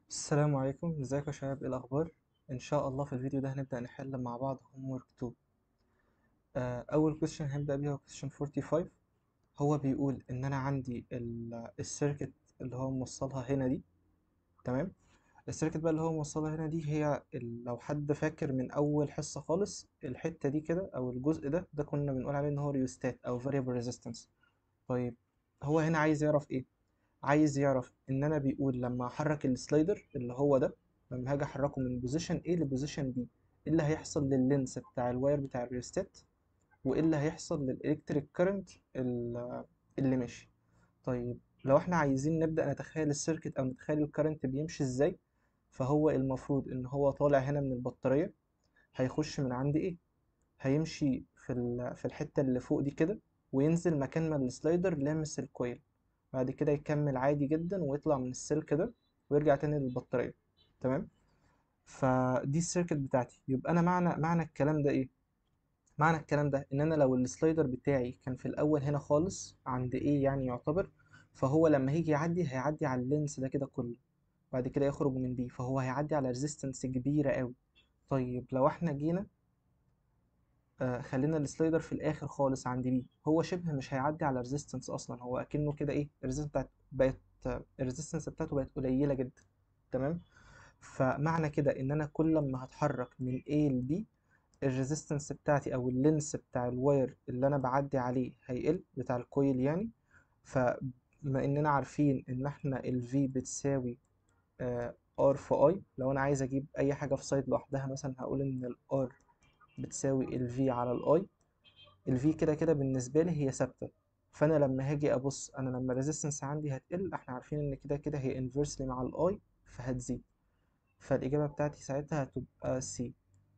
السلام عليكم ازيكم يا شباب ايه الاخبار ان شاء الله في الفيديو ده هنبدا نحل مع بعض homework 2 آه، اول question هنبدا بيها هو question 45 هو بيقول ان انا عندي السيركت اللي هو موصلها هنا دي تمام السيركت بقى اللي هو موصلها هنا دي هي ال- لو حد فاكر من اول حصه خالص الحته دي كده او الجزء ده ده كنا بنقول عليه ان هو ريوستات او variable resistance طيب هو هنا عايز يعرف ايه عايز يعرف ان انا بيقول لما احرك السلايدر اللي هو ده لما هاجي احركه من بوزيشن A لبوزيشن B ايه اللي هيحصل لللينس بتاع الواير بتاع الريستات وايه اللي هيحصل للالكتريك كارنت اللي ماشي طيب لو احنا عايزين نبدأ نتخيل السيركت او نتخيل الكارنت بيمشي ازاي فهو المفروض ان هو طالع هنا من البطارية هيخش من عند ايه هيمشي في ال- في الحتة اللي فوق دي كده وينزل مكان ما السلايدر لامس الكويل بعد كده يكمل عادي جدا ويطلع من السلك ده ويرجع تاني للبطارية تمام فدي السيركت بتاعتي يبقى انا معنى معنى الكلام ده ايه معنى الكلام ده ان انا لو السلايدر بتاعي كان في الاول هنا خالص عند ايه يعني يعتبر فهو لما هيجي يعدي هيعدي على اللينس ده كده كله بعد كده يخرج من بي فهو هيعدي على ريزيستنس كبيرة قوي طيب لو احنا جينا آه خلينا السلايدر في الاخر خالص عند بي هو شبه مش هيعدي على ريزيستنس اصلا هو اكنه كده ايه الريزيستنس بتاعت بقت الريزيستنس بتاعته بقت قليله جدا تمام فمعنى كده ان انا كل ما هتحرك من A ل B الريزيستنس بتاعتي او اللينس بتاع الواير اللي انا بعدي عليه هيقل بتاع الكويل يعني فبما اننا عارفين ان احنا ال V بتساوي آه R في I لو انا عايز اجيب اي حاجه في سايد لوحدها مثلا هقول ان ال R بتساوي ال V على ال I ال V كده كده بالنسبه لي هي ثابته فانا لما هاجي ابص انا لما الريزيستنس عندي هتقل احنا عارفين ان كده كده هي انفرسلي مع الاي فهتزيد فالاجابه بتاعتي ساعتها هتبقى C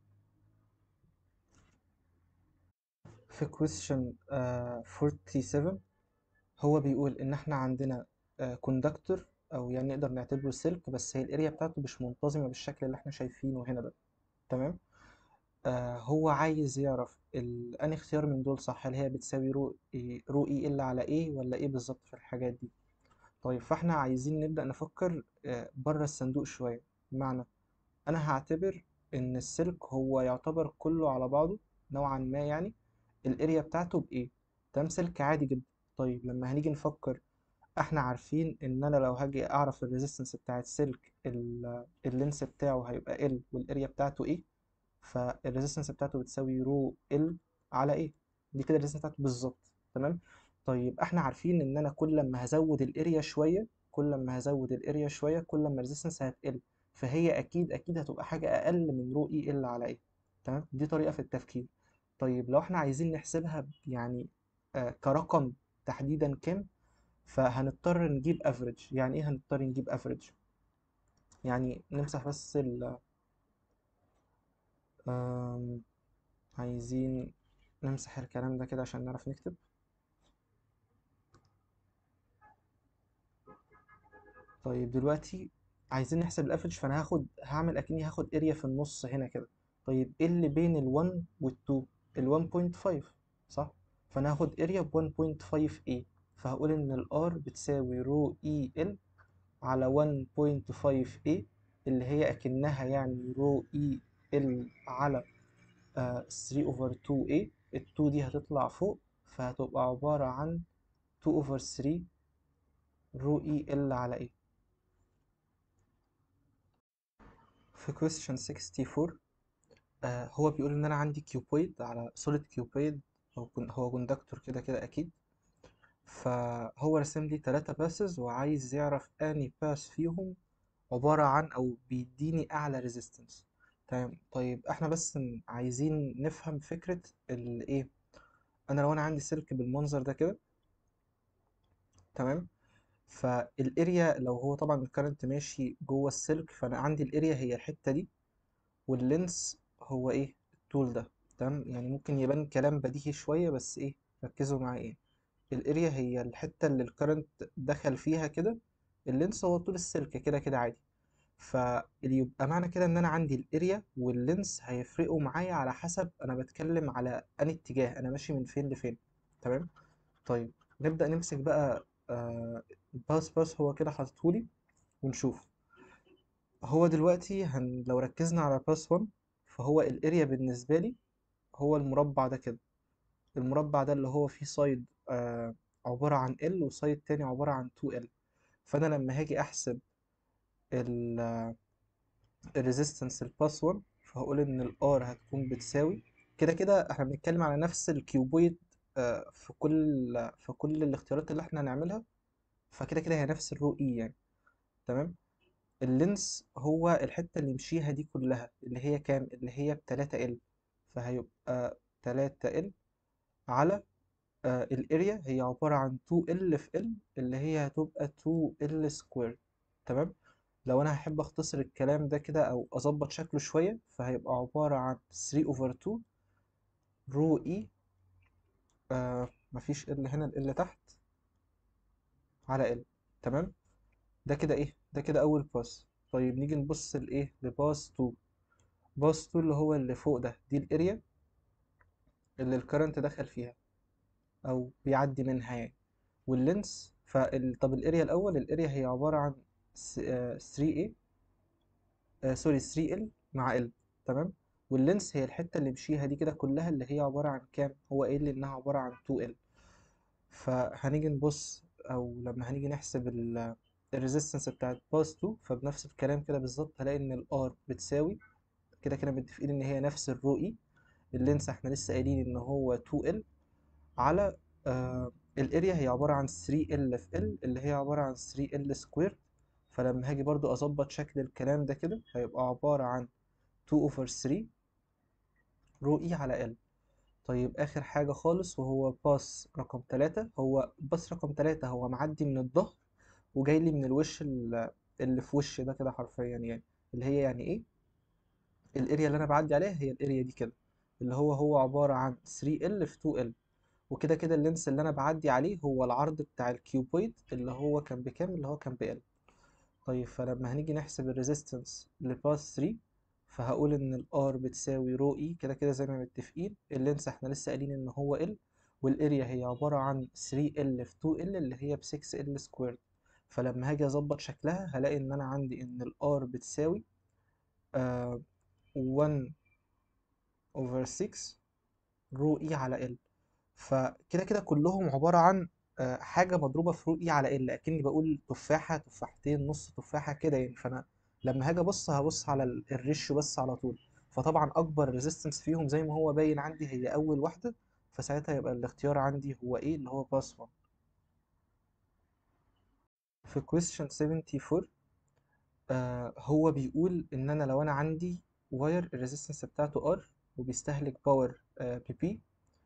في question آه 47 هو بيقول ان احنا عندنا كوندكتور او يعني نقدر نعتبره سلك بس هي الاريا بتاعته مش منتظمه بالشكل اللي احنا شايفينه هنا ده تمام آه هو عايز يعرف ال- انهي اختيار من دول صح هل هي بتساوي رو إيه رو اي ال على ايه ولا ايه بالظبط في الحاجات دي طيب فاحنا عايزين نبدأ نفكر آه بره الصندوق شوية بمعنى انا هعتبر ان السلك هو يعتبر كله على بعضه نوعا ما يعني الاريا بتاعته بايه تمام سلك عادي جدا طيب لما هنيجي نفكر احنا عارفين ان انا لو هاجي اعرف الريزيستنس بتاع السلك ال- اللينس بتاعه هيبقى ال والاريا بتاعته ايه فالريزيستنس بتاعته بتساوي رو ال على ايه دي كده الريزيستنس بتاعته بالظبط تمام طيب احنا عارفين ان انا كل ما هزود الاريا شويه كل ما هزود الاريا شويه كل ما الريزيستنس هتقل فهي اكيد اكيد هتبقى حاجه اقل من رو اي ال على ايه تمام دي طريقه في التفكير طيب لو احنا عايزين نحسبها ب- يعني آه كرقم تحديدا كام فهنضطر نجيب افريج يعني ايه هنضطر نجيب افريج يعني نمسح بس ال آم، عايزين نمسح الكلام ده كده عشان نعرف نكتب طيب دلوقتي عايزين نحسب الافريج فانا هاخد هعمل اكني هاخد اريا في النص هنا كده طيب ايه اللي بين ال1 وال2 ال 1.5 صح فانا هاخد اريا ب 1.5 a فهقول ان الار بتساوي رو اي ال على 1.5 a اللي هي اكنها يعني رو اي ال على آه 3 over 2 a ال 2 دي هتطلع فوق فهتبقى عبارة عن 2 over 3 رو اي ال على ايه في question 64 آه هو بيقول ان انا عندي كيوبويد على سوليد كيوبويد هو كن هو كوندكتور كده كده اكيد فهو رسم لي ثلاثة باسز وعايز يعرف اني باس فيهم عبارة عن او بيديني اعلى ريزيستنس تمام طيب احنا بس ن- عايزين نفهم فكرة الايه انا لو انا عندي سلك بالمنظر ده كده تمام فالاريا لو هو طبعا الكرنت ماشي جوه السلك فانا عندي الاريا هي الحتة دي واللينس هو ايه الطول ده تمام يعني ممكن يبان كلام بديهي شوية بس ايه ركزوا معايا ايه الاريا هي الحتة اللي الكرنت دخل فيها كده اللينس هو طول السلك كده كده عادي فيبقى معنى كده ان انا عندي الاريا واللينس هيفرقوا معايا على حسب انا بتكلم على انهي اتجاه انا ماشي من فين لفين تمام طيب نبدأ نمسك بقى آه باس باس هو كده حاططهولي ونشوف هو دلوقتي هن لو ركزنا على باس 1 فهو الاريا بالنسبة لي هو المربع ده كده المربع ده اللي هو فيه سايد آه عبارة عن ال وسايد تاني عبارة عن 2 ال فانا لما هاجي احسب الريزيستنس الباس 1 فهقول ان الار هتكون بتساوي كده كده احنا بنتكلم على نفس الكيوبويد آه في كل في كل الاختيارات اللي احنا هنعملها فكده كده هي نفس الرو اي يعني تمام اللينس هو الحتة اللي يمشيها دي كلها اللي هي كام اللي هي بتلاتة ال فهيبقى تلاتة ال على آه الاريا هي عبارة عن 2 ال في ال اللي هي هتبقى 2 ال سكوير تمام لو انا هحب اختصر الكلام ده كده او اظبط شكله شوية فهيبقى عبارة عن 3 over 2 رو اي آه مفيش ال هنا ال تحت على ال تمام ده كده ايه ده كده اول باس طيب نيجي نبص لايه لباس 2 باس 2 اللي هو اللي فوق ده دي الاريا اللي الكرنت دخل فيها او بيعدي منها يعني واللينس فال... طب الاريا الاول الاريا هي عباره عن 3 a آه سوري 3 ال مع ال تمام واللينس هي الحته اللي مشيها دي كده كلها اللي هي عباره عن كام هو ايه اللي انها عباره عن 2 ال فهنيجي نبص او لما هنيجي نحسب الريزيستنس بتاعت باس 2 فبنفس الكلام كده بالظبط هلاقي ان الار بتساوي كده كده متفقين ان هي نفس الرو اي اللينس احنا لسه قايلين ان هو 2 ال على آه الاريا هي عبارة عن 3 ال في ال اللي هي عبارة عن 3 ال سكوير فلما هاجي برضو اظبط شكل الكلام ده كده هيبقى عبارة عن 2 over 3 رو اي على ال طيب اخر حاجة خالص وهو باس رقم 3 هو باس رقم 3 هو معدي من الظهر وجاي لي من الوش اللي في وش ده كده حرفيا يعني اللي هي يعني ايه الاريا اللي انا بعدي عليها هي الاريا دي كده اللي هو هو عبارة عن 3 ال في 2 ال وكده كده اللينس اللي انا بعدي عليه هو العرض بتاع الكيوبويد اللي هو كان بكام اللي هو كان بال طيب فلما هنيجي نحسب الريزيستنس لباس 3 فهقول ان الار بتساوي رو اي كده كده زي ما متفقين اللينس احنا لسه قايلين ان هو ال والاريا هي عبارة عن 3 ال في 2 ال اللي هي ب 6 ال سكوير فلما هاجي اظبط شكلها هلاقي ان انا عندي ان الار بتساوي آه 1 over 6 رو اي على ال فكده كده كلهم عبارة عن آه حاجة مضروبة في رو اي على ال اكني بقول تفاحة تفاحتين نص تفاحة كده يعني فانا لما هاجي ابص هبص على الريشيو بس على طول فطبعا اكبر ريزيستنس فيهم زي ما هو باين عندي هي اول واحدة فساعتها يبقى الاختيار عندي هو ايه اللي هو باس 1 في question 74 آه هو بيقول ان انا لو انا عندي واير الريزيستنس بتاعته ار وبيستهلك باور آه بي بي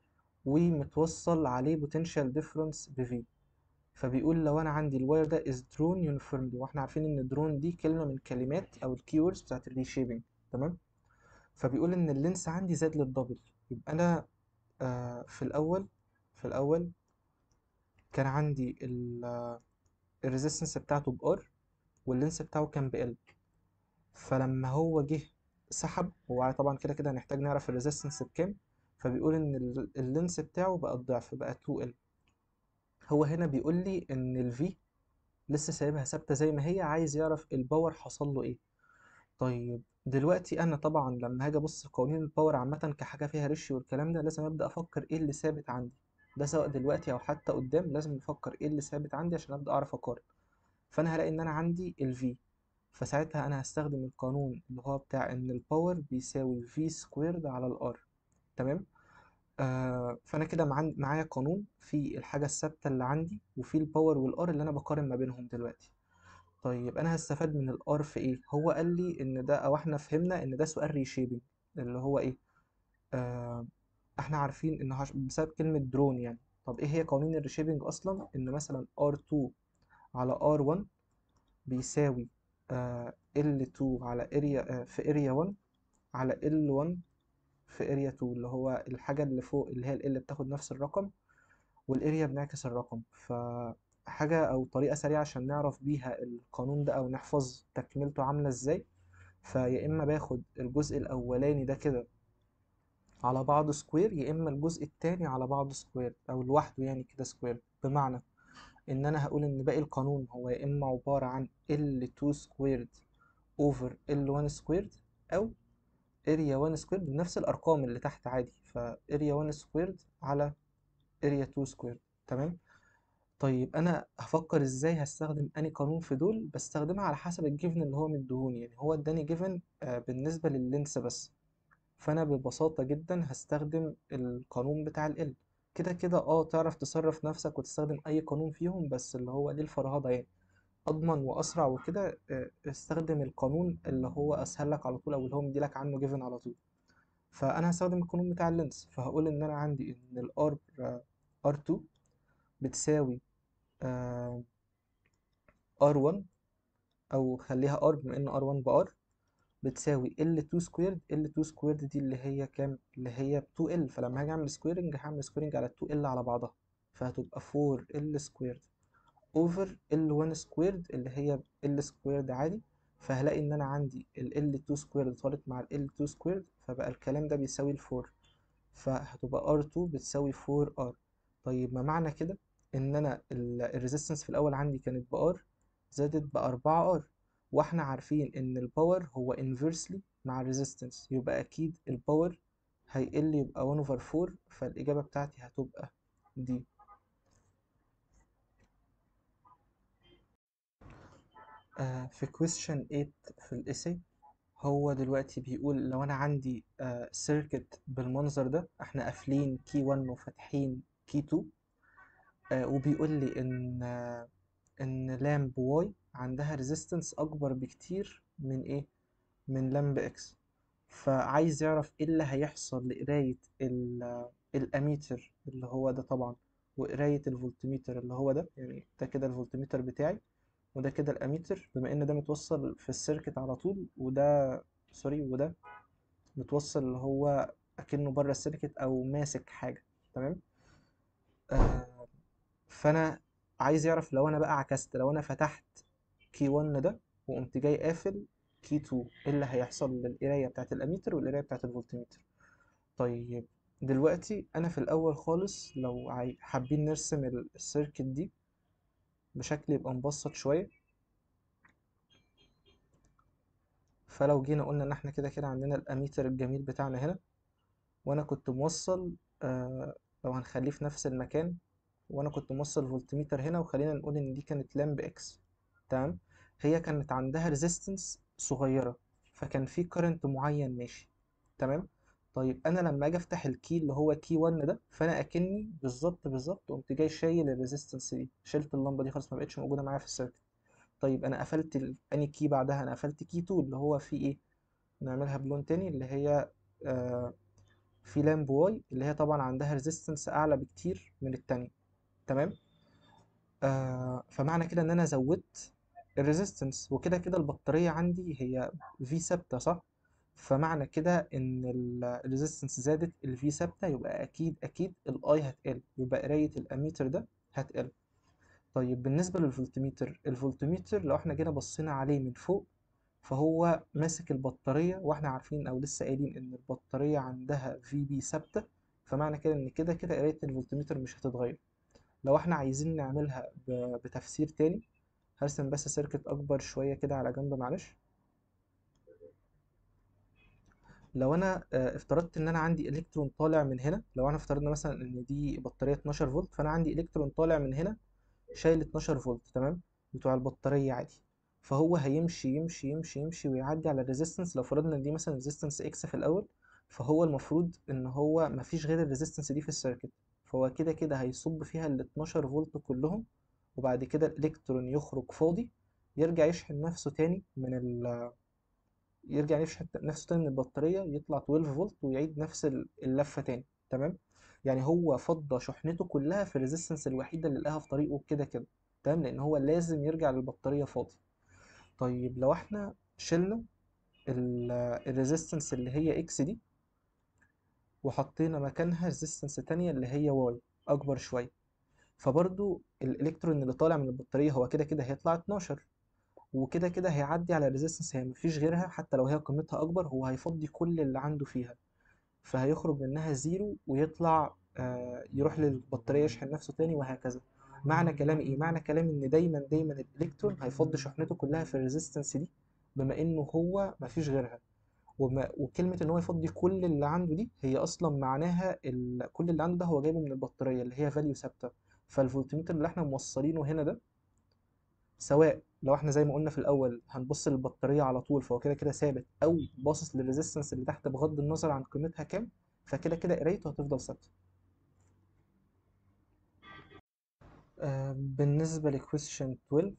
ومتوصل عليه بوتنشال ديفرنس بفي فبيقول لو انا عندي الواير ده is drawn uniformly واحنا عارفين ان درون دي كلمه من كلمات او الكيوردز بتاعت الريشيبنج تمام فبيقول ان اللينس عندي زاد للدبل يبقى انا آه في الاول في الاول كان عندي الريزيستنس بتاعته بار واللينس بتاعه كان بال فلما هو جه سحب هو طبعا كده كده هنحتاج نعرف الريزيستنس بكام فبيقول ان اللينس بتاعه بقى الضعف بقى 2 ال هو هنا بيقول لي ان الفي لسه سايبها ثابته زي ما هي عايز يعرف الباور حصل له ايه طيب دلوقتي انا طبعا لما هاجي ابص قوانين الباور عامه كحاجه فيها ريشيو والكلام ده لازم ابدا افكر ايه اللي ثابت عندي ده سواء دلوقتي او حتى قدام لازم نفكر ايه اللي ثابت عندي عشان ابدا اعرف اقارن فانا هلاقي ان انا عندي الفي فساعتها انا هستخدم القانون اللي هو بتاع ان الباور بيساوي في سكويرد على الار تمام آه فانا كده معايا قانون في الحاجه الثابته اللي عندي وفي الباور والار اللي انا بقارن ما بينهم دلوقتي طيب انا هستفاد من الار في ايه هو قال لي ان ده او احنا فهمنا ان ده سؤال ريشيبنج اللي هو ايه آه احنا عارفين ان بسبب كلمه درون يعني طب ايه هي قوانين الريشيبنج اصلا ان مثلا R2 على R1 بيساوي آه L2 على اريا آه في اريا 1 على L1 في اريا 2 اللي هو الحاجة اللي فوق اللي هي ال اللي بتاخد نفس الرقم والاريا بنعكس الرقم فحاجة او طريقة سريعة عشان نعرف بيها القانون ده او نحفظ تكملته عاملة ازاي فيا اما باخد الجزء الاولاني ده كده على بعضه سكوير يا اما الجزء التاني على بعضه سكوير او لوحده يعني كده سكوير بمعنى ان انا هقول ان باقي القانون هو يا اما عبارة عن L2 سكويرد over L1 squared أو area 1 squared بنفس الأرقام اللي تحت عادي ف area 1 squared على area 2 squared تمام طيب أنا هفكر إزاي هستخدم أنهي قانون في دول بستخدمها على حسب الجيفن اللي هو مديهوني يعني هو اداني جيفن بالنسبة لللينس بس فأنا ببساطة جدا هستخدم القانون بتاع ال كده كده اه تعرف تصرف نفسك وتستخدم أي قانون فيهم بس اللي هو ليه الفرهدة يعني اضمن واسرع وكده آه، استخدم القانون اللي هو اسهل لك على طول او اللي هو مديلك عنه جيفن على طول فانا هستخدم القانون بتاع اللينس فهقول ان انا عندي ان الار ار2 بتساوي ار1 او خليها ار بما ان ار1 بار بتساوي ال2 سكويرد ال2 سكويرد دي اللي هي كام اللي هي 2ال فلما هاجي اعمل سكويرنج هعمل سكويرنج على 2ال على بعضها فهتبقى 4ال سكويرد اوفر ال1 سكويرد اللي هي ال سكويرد عادي فهلاقي ان انا عندي ال L2 سكويرد طارت مع ال L2 سكويرد فبقى الكلام ده بيساوي ال 4 فهتبقى R2 بتساوي 4R طيب ما معنى كده ان انا الريزيستنس في الاول عندي كانت ب R زادت ب 4R واحنا عارفين ان الباور هو inversely مع الريزيستنس يبقى اكيد الباور هيقل يبقى 1 over 4 فالاجابه بتاعتي هتبقى دي آه، في question 8 في الاسي هو دلوقتي بيقول لو انا عندي سيركت بالمنظر ده احنا قافلين كي 1 وفاتحين كي 2 آه، وبيقول لي ان آه، ان لامب واي عندها ريزيستنس اكبر بكتير من ايه من لامب اكس فعايز يعرف ايه اللي هيحصل لقراية ال- الاميتر اللي هو ده طبعا وقراية الفولتميتر اللي هو ده يعني ده كده الفولتميتر بتاعي وده كده الاميتر بما ان ده متوصل في السيركت على طول وده سوري وده متوصل اللي هو اكنه بره السيركت او ماسك حاجه تمام آه فانا عايز يعرف لو انا بقى عكست لو انا فتحت كي 1 ده وقمت جاي قافل كي 2 ايه اللي هيحصل للقرايه بتاعت الاميتر والقرايه بتاعت الفولتميتر طيب دلوقتي انا في الاول خالص لو عاي- حابين نرسم السيركت دي بشكل يبقى مبسط شويه فلو جينا قلنا ان احنا كده كده عندنا الاميتر الجميل بتاعنا هنا وانا كنت موصل آه لو هنخليه في نفس المكان وانا كنت موصل فولتميتر هنا وخلينا نقول ان دي كانت لامب اكس تمام هي كانت عندها ريزيستنس صغيره فكان في كارنت معين ماشي تمام طيب انا لما اجي افتح الكي اللي هو كي 1 ده فانا اكني بالظبط بالظبط قمت جاي شايل الريزيستنس دي شلت اللمبه دي خلاص ما بقتش موجوده معايا في السيركت طيب انا قفلت ال- اني كي بعدها انا قفلت كي 2 اللي هو فيه ايه نعملها بلون تاني اللي هي آه في لامب واي اللي هي طبعا عندها ريزيستنس اعلى بكتير من التانية تمام آه فمعنى كده ان انا زودت الريزيستنس وكده كده البطارية عندي هي في ثابتة صح فمعنى كده ان الريزيستنس زادت الفي ثابتة يبقى اكيد اكيد الاي هتقل يبقى قراية الاميتر ده هتقل طيب بالنسبة للفولتميتر الفولتميتر لو احنا جينا بصينا عليه من فوق فهو ماسك البطارية واحنا عارفين او لسه قايلين ان البطارية عندها في بي ثابتة فمعنى كده ان كده كده قراية الفولتميتر مش هتتغير لو احنا عايزين نعملها ب- بتفسير تاني هرسم بس سيركت اكبر شوية كده على جنب معلش لو انا آه، افترضت ان انا عندي الكترون طالع من هنا لو احنا افترضنا مثلا ان دي بطارية 12 فولت فانا عندي الكترون طالع من هنا شايل 12 فولت تمام بتوع البطارية عادي فهو هيمشي يمشي يمشي يمشي ويعدي على الريزيستنس لو فرضنا ان دي مثلا ريزيستنس اكس في الاول فهو المفروض ان هو مفيش غير الريزيستنس دي في السيركت فهو كده كده هيصب فيها ال 12 فولت كلهم وبعد كده الالكترون يخرج فاضي يرجع يشحن نفسه تاني من ال يرجع يشحن نفسه تاني من البطارية يطلع 12 فولت ويعيد نفس ال- اللفة تاني تمام يعني هو فضى شحنته كلها في الريزيستنس الوحيدة اللي لقاها في طريقه كده كده تمام لأن هو لازم يرجع للبطارية فاضي طيب لو احنا شلنا الريزيستنس اللي هي اكس دي وحطينا مكانها ريزيستنس تانية اللي هي واي أكبر شوية فبرضو الإلكترون اللي طالع من البطارية هو كده كده هيطلع 12 وكده كده هيعدي على الريزيستنس هي مفيش غيرها حتى لو هي قيمتها أكبر هو هيفضي كل اللي عنده فيها فهيخرج منها زيرو ويطلع آه، يروح للبطارية يشحن نفسه تاني وهكذا معنى كلامي ايه؟ معنى كلامي ان دايما دايما الالكترون هيفضي شحنته كلها في الريزيستنس دي بما انه هو مفيش غيرها وما وكلمة ان هو يفضي كل اللي عنده دي هي اصلا معناها ال... كل اللي عنده ده هو جايبه من البطارية اللي هي فاليو ثابتة فالفولتميتر اللي احنا موصلينه هنا ده سواء لو احنا زي ما قلنا في الاول هنبص للبطارية على طول فهو كده كده ثابت او باصص للريزيستنس اللي تحت بغض النظر عن قيمتها كام فكده كده قرايته هتفضل ثابتة آه بالنسبة لكويستشن 12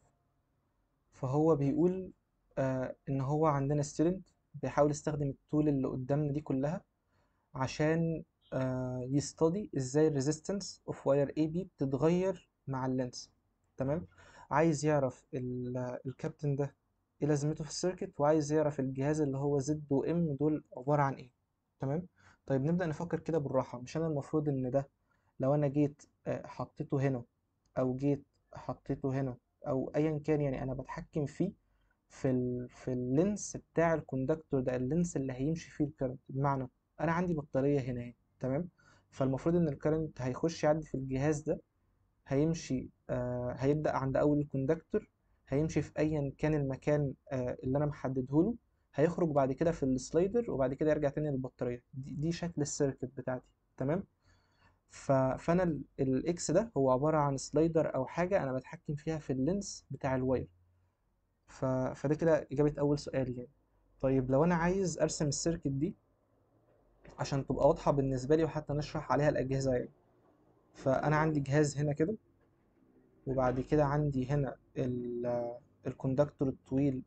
فهو بيقول آه ان هو عندنا ستودنت بيحاول يستخدم التول اللي قدامنا دي كلها عشان آه يستدي ازاي الريزيستنس اوف واير اي بي بتتغير مع اللينس تمام عايز يعرف ال- الكابتن ده ايه لازمته في السيركت وعايز يعرف الجهاز اللي هو زد وام دول عبارة عن ايه تمام طيب نبدأ نفكر كده بالراحة مش انا المفروض ان ده لو انا جيت آه، حطيته هنا او جيت حطيته هنا او ايا كان يعني انا بتحكم فيه في ال في اللينس بتاع الكوندكتور ده اللينس اللي هيمشي فيه الكرنت بمعنى انا عندي بطارية هنا اهي تمام فالمفروض ان الكرنت هيخش يعدي في الجهاز ده هيمشي آه هيبدأ عند اول الكوندكتور هيمشي في ايا كان المكان آه اللي انا محدده له هيخرج بعد كده في السلايدر وبعد كده يرجع تاني للبطارية دي, دي شكل السيركت بتاعتي تمام ف... فانا ال- الاكس ده هو عبارة عن سلايدر او حاجة انا بتحكم فيها في اللينس بتاع الواير ف... فده كده اجابة اول سؤال يعني طيب لو انا عايز ارسم السيركت دي عشان تبقى واضحة بالنسبة لي وحتى نشرح عليها الأجهزة يعني فأنا عندي جهاز هنا كده وبعد كده عندي هنا ال- الكوندكتور الطويل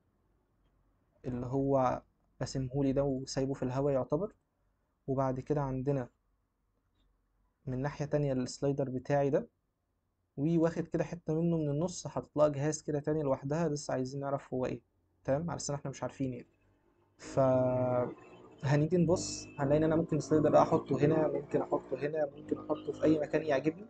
اللي هو راسمهولي ده وسايبه في الهواء يعتبر وبعد كده عندنا من ناحية تانية السلايدر بتاعي ده وواخد كده حتة منه من النص حاطط لها جهاز كده تاني لوحدها لسه عايزين نعرف هو ايه تمام على اساس إن احنا مش عارفين يعني ف هنيجي نبص هنلاقي ان انا ممكن السلايدر ده احطه هنا ممكن احطه هنا ممكن احطه في اي مكان يعجبني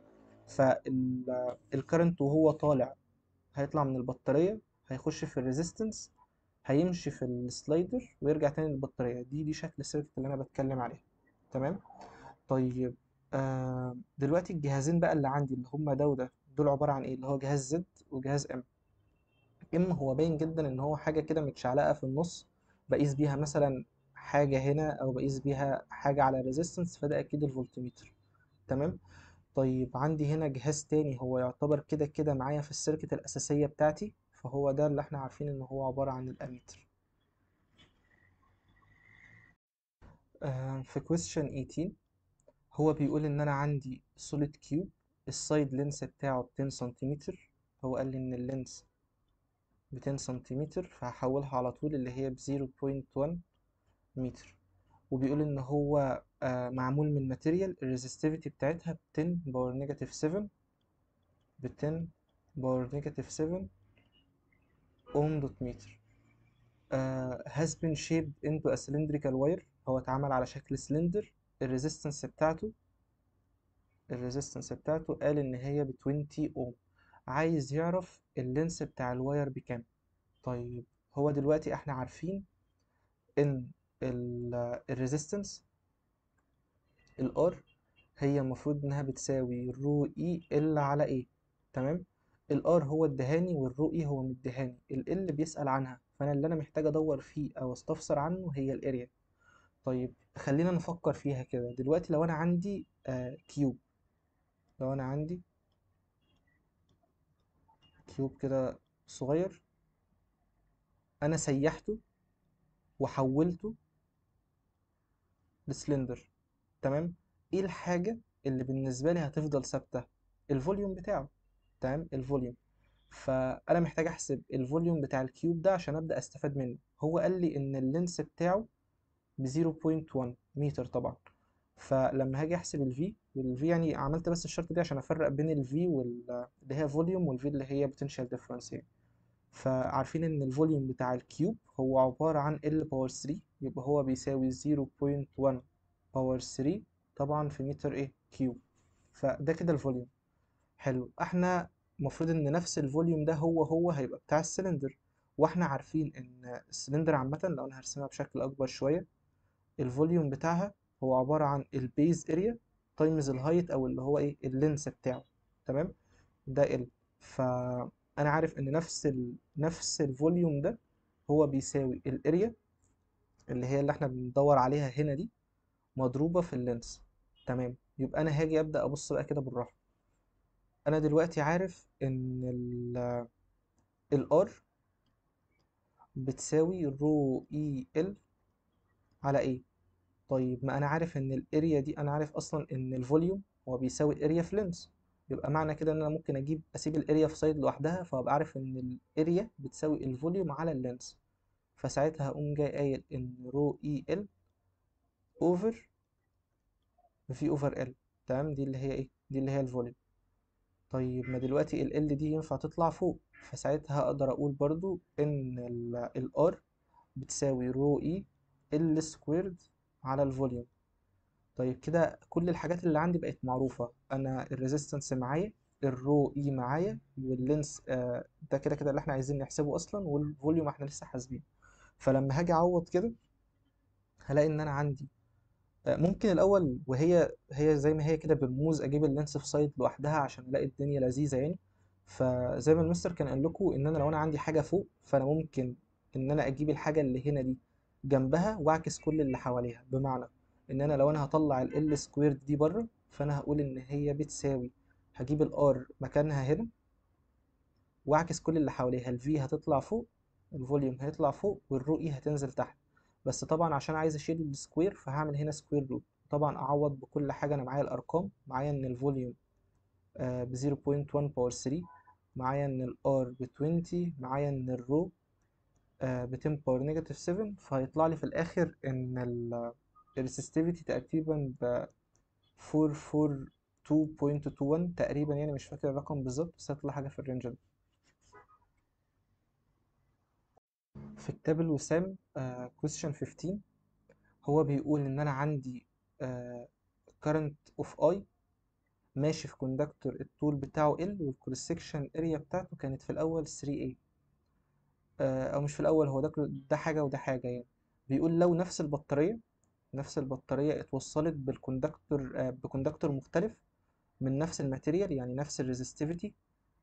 فالكرنت وهو طالع هيطلع من البطارية هيخش في الريزيستنس هيمشي في السلايدر ويرجع تاني للبطارية دي دي شكل السيركت اللي انا بتكلم عليه تمام طيب آه دلوقتي الجهازين بقى اللي عندي اللي هما ده وده دول عبارة عن ايه اللي هو جهاز زد وجهاز ام ام هو باين جدا ان هو حاجة كده متشعلقة في النص بقيس بيها مثلا حاجة هنا او بقيس بيها حاجة على ريزيستنس فده اكيد الفولتميتر تمام طيب عندي هنا جهاز تاني هو يعتبر كده كده معايا في السيركت الأساسية بتاعتي فهو ده اللي احنا عارفين ان هو عبارة عن الأميتر آه في question 18 هو بيقول ان انا عندي solid cube السايد لينس بتاعه 200 سنتيمتر هو قال لي ان اللينس 200 سنتيمتر فهحولها على طول اللي هي ب 0.1 متر وبيقول ان هو آه معمول من ماتيريال الريزستيفيتي بتاعتها ب 10 باور نيجاتيف 7 ب 10 باور نيجاتيف 7 اوم دوت متر آه has been shaped into a cylindrical wire هو اتعمل على شكل سلندر الريزيستنس بتاعته الريزيستنس بتاعته قال ان هي ب 20 اوم عايز يعرف اللينس بتاع الواير بكام طيب هو دلوقتي احنا عارفين ان الريزيستنس الار هي المفروض انها بتساوي رو اي ال على ايه تمام الار هو الدهاني والرو اي هو مديهاني ال بيسأل عنها فانا اللي انا محتاج ادور فيه او استفسر عنه هي الاريا طيب خلينا نفكر فيها كده دلوقتي لو انا عندي آه كيوب لو انا عندي كيوب كده صغير انا سيحته وحولته لسلندر تمام ايه الحاجة اللي بالنسبة لي هتفضل ثابتة الفوليوم بتاعه تمام الفوليوم فانا محتاج احسب الفوليوم بتاع الكيوب ده عشان ابدا استفاد منه هو قال لي ان اللينس بتاعه ب 0.1 متر طبعا فلما هاجي احسب الفي والفي يعني عملت بس الشرط دي عشان افرق بين الفي وال اللي هي فوليوم والفي اللي هي بوتنشال ديفرنس يعني فعارفين ان الفوليوم بتاع الكيوب هو عبارة عن ال باور 3 يبقى هو بيساوي 0.1 باور 3 طبعا في متر ايه كيوب فده كده الفوليوم حلو احنا المفروض ان نفس الفوليوم ده هو هو هيبقى بتاع السلندر واحنا عارفين ان السلندر عامة لو انا هرسمها بشكل اكبر شوية الفوليوم بتاعها هو عبارة عن البيز اريا تايمز الهايت او اللي هو ايه اللينس بتاعه تمام ده ال فانا عارف ان نفس ال... نفس الفوليوم ده هو بيساوي الاريا اللي هي اللي احنا بندور عليها هنا دي مضروبة في اللينس تمام يبقى انا هاجي ابدا ابص بقى كده بالراحة انا دلوقتي عارف ان ال الار بتساوي رو اي ال على ايه طيب ما انا عارف ان الاريا دي انا عارف اصلا ان الفوليوم هو بيساوي الاريا في لينس يبقى معنى كده ان انا ممكن اجيب اسيب الاريا في سايد لوحدها فابقى عارف ان الاريا بتساوي الفوليوم على اللينس فساعتها هقوم جاي قايل ان رو اي ال اوفر في اوفر ال تمام دي اللي هي ايه دي اللي هي الفوليوم طيب ما دلوقتي ال ال دي ينفع تطلع فوق فساعتها اقدر اقول برضو ان الار بتساوي رو اي ال سكويرد على الفوليوم طيب كده كل الحاجات اللي عندي بقت معروفة أنا الريزيستنس معايا الرو اي معايا واللينس آه ده كده كده اللي احنا عايزين نحسبه أصلا والفوليوم احنا لسه حاسبينه فلما هاجي أعوض كده هلاقي إن أنا عندي آه ممكن الأول وهي هي زي ما هي كده بالرموز أجيب اللينس في سايد لوحدها عشان ألاقي الدنيا لذيذة يعني فزي ما المستر كان قال لكم إن أنا لو أنا عندي حاجة فوق فأنا ممكن إن أنا أجيب الحاجة اللي هنا دي جنبها واعكس كل اللي حواليها بمعنى ان انا لو انا هطلع ال سكويرد دي بره فانا هقول ان هي بتساوي هجيب الار مكانها هنا واعكس كل اللي حواليها الفي هتطلع فوق الفوليوم هيطلع فوق والرو اي هتنزل تحت بس طبعا عشان عايز اشيل السكوير فهعمل هنا سكوير روت طبعا اعوض بكل حاجه انا معايا الارقام معايا ان الفوليوم ب 0.1 باور 3 معايا ان الار ب 20 معايا ان الرو ب 10 باور نيجاتيف 7 فهيطلع لي في الاخر ان الريسستيفيتي تقريبا ب 442.21 تقريبا يعني مش فاكر الرقم بالظبط بس هيطلع حاجه في الرينج ده في كتاب الوسام كويستشن 15 هو بيقول ان انا عندي current of I ماشي في كوندكتور الطول بتاعه L والكروس سكشن اريا بتاعته كانت في الاول 3A او مش في الاول هو ده ده حاجه وده حاجه يعني بيقول لو نفس البطاريه نفس البطاريه اتوصلت بالكوندكتور آه بكوندكتور مختلف من نفس الماتيريال يعني نفس الريزستيفيتي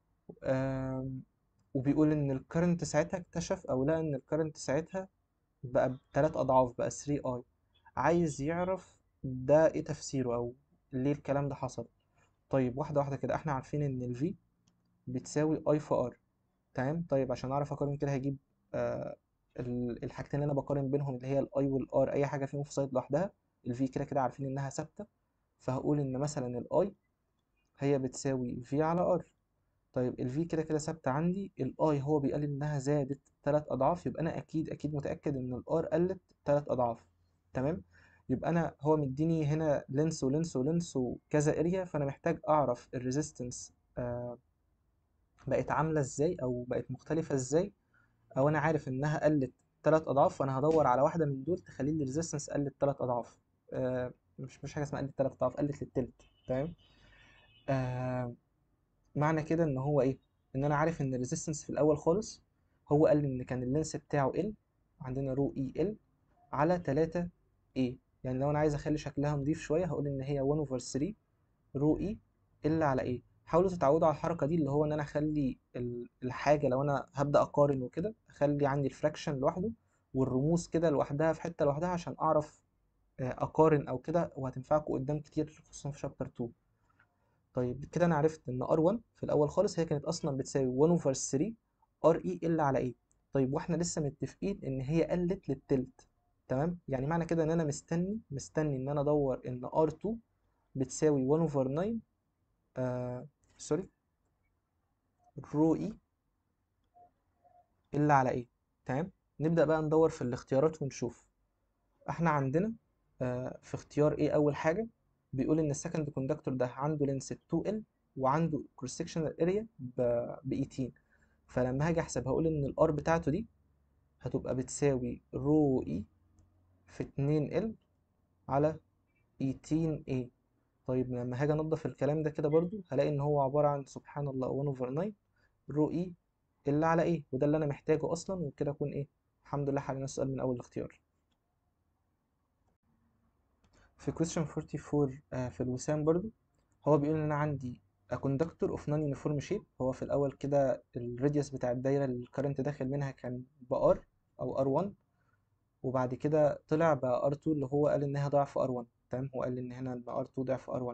وبيقول ان الكرنت ساعتها اكتشف او لقى ان الكرنت ساعتها بقى بثلاث اضعاف بقى 3 اي عايز يعرف ده ايه تفسيره او ليه الكلام ده حصل طيب واحده واحده كده احنا عارفين ان الفي بتساوي اي في ار تمام طيب عشان اعرف اقارن كده هجيب آه الحاجتين اللي انا بقارن بينهم اللي هي الاي والار اي حاجه فيهم في سايد لوحدها الفي كده كده عارفين انها ثابته فهقول ان مثلا الاي هي بتساوي في على ار طيب الفي كده كده ثابته عندي الاي هو بيقال انها زادت ثلاث اضعاف يبقى انا اكيد اكيد متاكد ان الار قلت ثلاث اضعاف تمام يبقى انا هو مديني هنا لينس ولينس ولينس وكذا اريا فانا محتاج اعرف الريزيستنس آه بقت عامله ازاي او بقت مختلفه ازاي او انا عارف انها قلت ثلاث اضعاف فانا هدور على واحده من دول تخلي لي الريزيستنس قلت ثلاث اضعاف آه مش مش حاجه اسمها قلت ثلاث اضعاف قلت للتلت تمام آه معنى كده ان هو ايه ان انا عارف ان الريزيستنس في الاول خالص هو قال لي ان كان اللينس بتاعه ال عندنا رو اي ال على 3 اي يعني لو انا عايز اخلي شكلها نضيف شويه هقول ان هي 1 اوفر 3 رو اي ال على ايه حاولوا تتعودوا على الحركه دي اللي هو ان انا اخلي الحاجه لو انا هبدا اقارن وكده اخلي عندي الفراكشن لوحده والرموز كده لوحدها في حته لوحدها عشان اعرف اقارن او كده وهتنفعكم قدام كتير خصوصا في شابتر 2 طيب كده انا عرفت ان ار1 في الاول خالص هي كانت اصلا بتساوي 1 اوفر 3 ار اي ال على ايه طيب واحنا لسه متفقين ان هي قلت للتلت تمام يعني معنى كده ان انا مستني مستني ان انا ادور ان ار2 بتساوي 1 اوفر 9 آه سوري رو اي ال على ايه تمام نبدا بقى ندور في الاختيارات ونشوف احنا عندنا آه في اختيار ايه اول حاجه بيقول ان السكند كوندكتور ده عنده لينس 2 ال وعنده كروس سكشنال اريا ب 18 فلما هاجي احسب هقول ان الار بتاعته دي هتبقى بتساوي رو اي في 2 ال على 18 a طيب لما هاجي انضف الكلام ده كده برضو هلاقي ان هو عباره عن سبحان الله 1 اوفر 9 رو اي ال على ايه وده اللي انا محتاجه اصلا وكده اكون ايه الحمد لله حلينا السؤال من اول الاختيار في question 44 آه في الوسام برضو هو بيقول ان انا عندي a conductor of non uniform shape هو في الاول كده الراديوس بتاع الدايره اللي الكرنت داخل منها كان بار او ار1 وبعد كده طلع بقى ار2 اللي هو قال انها ضعف ار1 تمام هو قال ان هنا ان ار2 ضعف ار1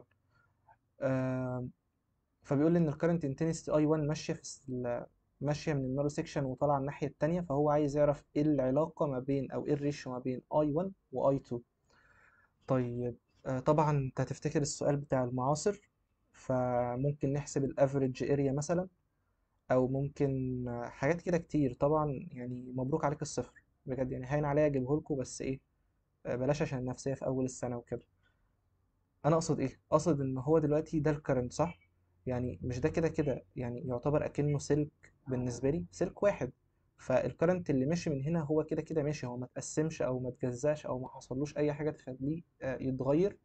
آم، فبيقول لي ان الكرنت انتنسيتي اي 1 ماشيه في ال- ماشيه من النارو سيكشن وطالعه الناحيه التانية فهو عايز يعرف ايه العلاقه ما بين او ايه الريشيو ما بين اي 1 واي 2 طيب آه، طبعا انت هتفتكر السؤال بتاع المعاصر فممكن نحسب الافريج اريا مثلا او ممكن آه، حاجات كده كتير طبعا يعني مبروك عليك الصفر بجد يعني هين عليا اجيبه لكم بس ايه آه، بلاش عشان النفسيه في اول السنه وكده انا اقصد ايه اقصد ان هو دلوقتي ده الكرنت صح يعني مش ده كده كده يعني يعتبر اكنه سلك بالنسبه لي سلك واحد فالكرنت اللي ماشي من هنا هو كده كده ماشي هو ما تقسمش او ما تجزاش او ما حصلوش اي حاجه تخليه آه، يتغير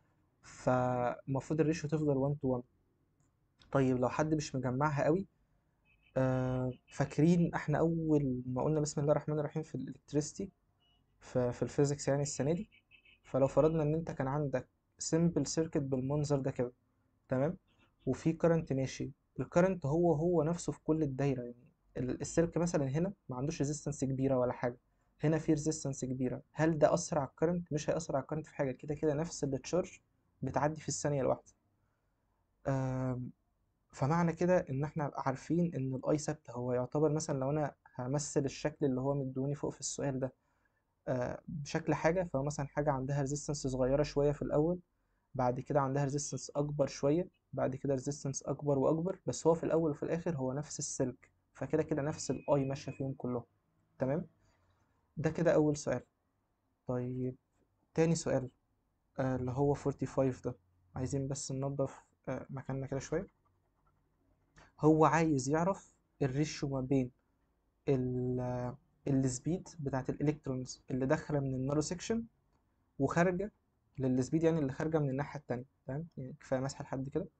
فالمفروض الريشيو تفضل 1 تو 1 طيب لو حد مش مجمعها قوي آه، فاكرين احنا اول ما قلنا بسم الله الرحمن الرحيم في الالكتريستي في, في الفيزيكس يعني السنه دي فلو فرضنا ان انت كان عندك سيمبل سيركت بالمنظر ده كده تمام وفي كرنت ماشي الكرنت هو هو نفسه في كل الدايره يعني ال- السلك مثلا هنا ما عندوش ريزيستنس كبيره ولا حاجه هنا في ريزيستنس كبيره هل ده اثر على الكرنت مش هيأثر على الكرنت في حاجه كده كده نفس التشارج بتعدي في الثانيه الواحده آم، فمعنى كده ان احنا عارفين ان الاي ثابته هو يعتبر مثلا لو انا همثل الشكل اللي هو مدوني فوق في السؤال ده آه، بشكل حاجه فهو مثلا حاجه عندها ريزيستنس صغيره شويه في الاول بعد كده عندها ريزيستنس اكبر شويه بعد كده ريزيستنس اكبر واكبر بس هو في الاول وفي الاخر هو نفس السلك فكده كده نفس الاي ماشيه فيهم كلهم تمام ده كده اول سؤال طيب تاني سؤال آه اللي هو 45 ده عايزين بس ننضف آه مكاننا كده شويه هو عايز يعرف الريشيو ما بين ال السبيد بتاعت الالكترونز اللي داخله من النارو سيكشن وخارجه للسبيد يعني اللي خارجه من الناحيه التانية تمام يعني كفايه مسح لحد كده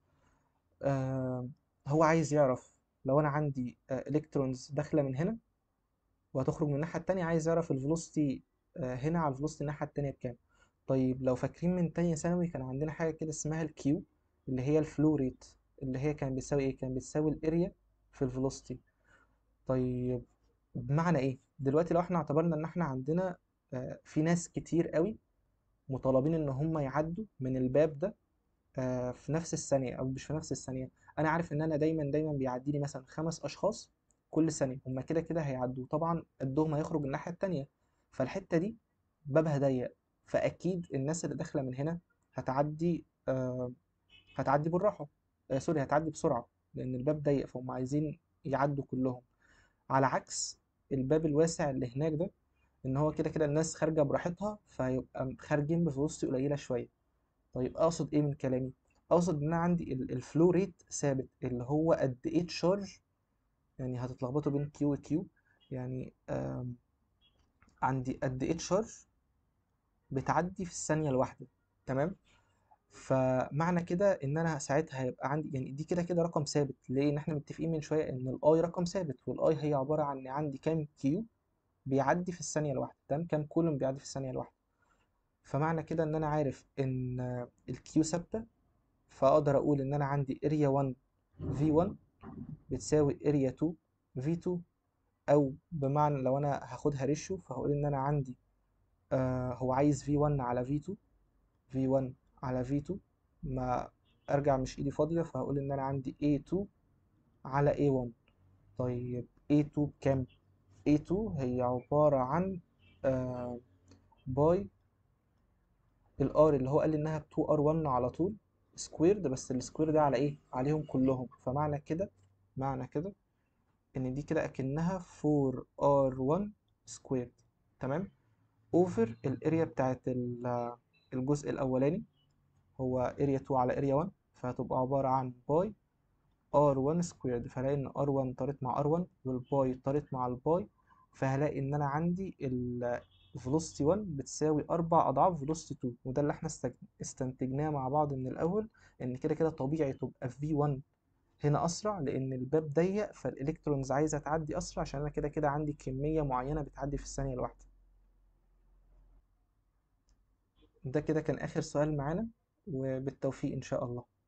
آه هو عايز يعرف لو انا عندي الكترونز داخله من هنا وهتخرج من الناحيه التانية عايز يعرف الفيلوسيتي آه هنا على الفيلوسيتي الناحيه التانية بكام طيب لو فاكرين من تانية ثانوي كان عندنا حاجه كده اسمها الكيو اللي هي الفلو ريت اللي هي كان بتساوي ايه كان بتساوي الاريا في الفيلوسيتي طيب بمعنى ايه دلوقتي لو احنا اعتبرنا ان احنا عندنا آه في ناس كتير قوي مطالبين ان هم يعدوا من الباب ده آه، في نفس الثانية أو مش في نفس الثانية أنا عارف إن أنا دايما دايما بيعدي لي مثلا خمس أشخاص كل ثانية هما كده كده هيعدوا طبعا قدهم هيخرج الناحية التانية فالحتة دي بابها ضيق فأكيد الناس اللي داخلة من هنا هتعدي آه هتعدي بالراحة آه سوري هتعدي بسرعة لأن الباب ضيق فهم عايزين يعدوا كلهم على عكس الباب الواسع اللي هناك ده إن هو كده كده الناس خارجة براحتها فهيبقى خارجين بفلوسي قليلة شوية طيب اقصد ايه من كلامي اقصد ان انا عندي الفلو ريت ثابت اللي هو قد ايه تشارج يعني هتتلخبطوا بين كيو وكيو يعني آم، عندي قد ايه تشارج بتعدي في الثانيه الواحده تمام فمعنى كده ان انا ساعتها هيبقى عندي يعني دي كده كده رقم ثابت ليه ان احنا متفقين من شويه ان الاي رقم ثابت والاي هي عباره عن ان عندي كام كيو بيعدي في الثانيه الواحده تمام كام كولوم بيعدي في الثانيه الواحده فمعنى كده ان انا عارف ان الكيو ثابته فاقدر اقول ان انا عندي اريا 1 V1 بتساوي اريا 2 V2 او بمعنى لو انا هاخدها ريشيو فهقول ان انا عندي آه هو عايز V1 على V2 V1 على V2 ما ارجع مش ايدي فاضية فهقول ان انا عندي A2 على A1 طيب A2 بكام A2 هي عبارة عن آه باي الار اللي هو قال لي انها ب 2R1 على طول سكويرد بس السكوير ده على ايه عليهم كلهم فمعنى كده معنى كده ان دي كده اكنها 4R1 سكويرد تمام اوفر الاريا بتاعت ال- الجزء الاولاني هو اريا 2 على اريا 1 فهتبقى عبارة عن باي R1 سكويرد فهلاقي ان R1 طارت مع R1 والباي طارت مع الباي فهلاقي ان انا عندي ال velocity 1 بتساوي أربع أضعاف velocity 2 وده اللي احنا استج- استنتجناه مع بعض من الأول إن كده كده طبيعي تبقى V1 هنا أسرع لأن الباب ضيق فالإلكترونز عايزة تعدي أسرع عشان أنا كده كده عندي كمية معينة بتعدي في الثانية الواحدة ده كده كان آخر سؤال معانا وبالتوفيق إن شاء الله